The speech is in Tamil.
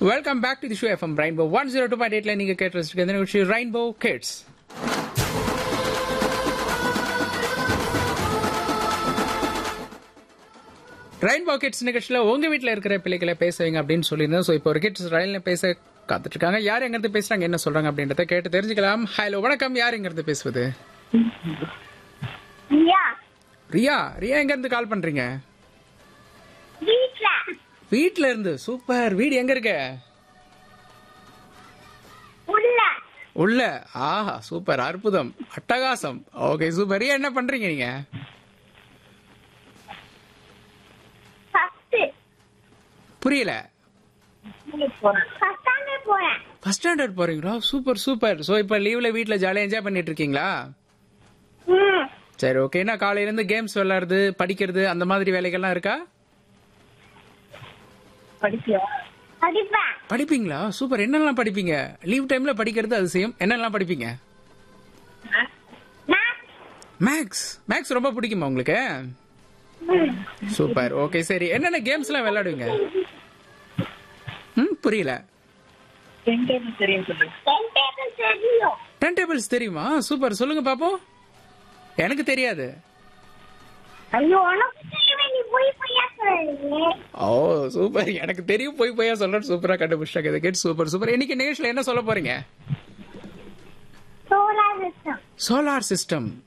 welcome back to the show FM rainbow one zero two point எயிட்ல நீங்க கேட்டு வச்சிருக்க இந்த நிகழ்ச்சி ரெயின்போ கிட்ஸ் ரெயின்போ கிட்ஸ் நிகழ்ச்சியில உங்க வீட்ல இருக்கிற பிள்ளைகளை பேச வைங்க அப்படின்னு சொல்லியிருந்தேன் ஸோ இப்போ ஒரு கிட்ஸ் ரயில்ல பேச காத்துட்டு இருக்காங்க யார் எங்க இருந்து பேசுறாங்க என்ன சொல்றாங்க அப்படின்றத கேட்டு தெரிஞ்சுக்கலாம் ஹலோ வணக்கம் யார் எங்க இருந்து பேசுவது ரியா ரியா ரியா எங்க இருந்து கால் பண்றீங்க வீட்ல வீட்ல இருந்து சூப்பர் வீடு எங்க இருக்கு உள்ள உள்ள ஆஹா சூப்பர் அற்புதம் அட்டகாசம் ஓகே சூப்பர் ரியா என்ன பண்றீங்க நீங்க ஃபர்ஸ்ட் புரியல ஃபர்ஸ்ட் ஸ்டாண்டர்ட் போறேன் ஃபர்ஸ்ட் ஸ்டாண்டர்ட் போறீங்களா சூப்பர் சூப்பர் சோ இப்போ லீவ்ல வீட்ல ஜாலியா என்ஜாய் பண்ணிட்டு இருக்கீங்களா ம் சரி ஓகே என்ன காலையில இருந்து கேம்ஸ் விளையாடுறது படிக்கிறது அந்த மாதிரி வேலைகள்லாம் இருக்கா படிப்பேன் படிப்பீங்களா சூப்பர் என்னெல்லாம் படிப்பீங்க லீவ் டைம்ல படிக்கிறது அதிசயம் என்னெல்லாம் படிப்பீங்க மேத்ஸ் மேக்ஸ் மேக்ஸ் ரொம்ப பிடிக்குமா உங்களுக்கு சூப்பர் ஓகே சரி என்னென்ன கேம்ஸ் எல்லாம் விளையாடுவீங்க ம் புரியல டென் டேபிள் தெரியும் டென் டேபிள்ஸ் தெரியுமா சூப்பர் சொல்லுங்க பாப்போம் எனக்கு தெரியாது ஐயோ உனக்கு தெரியுமே நீ போய் பொய்யா சொல்றீங்க ஓ சூப்பர் எனக்கு தெரியும் போய் போய் சொல்றேன் சூப்பரா கண்டுபிடிச்சாங்க இதை கேட்டு சூப்பர் சூப்பர் இன்னைக்கு நிகழ்ச்சியில என்ன சொல்ல போறீங்க சோலார் சிஸ்டம் சோலார் சிஸ்டம்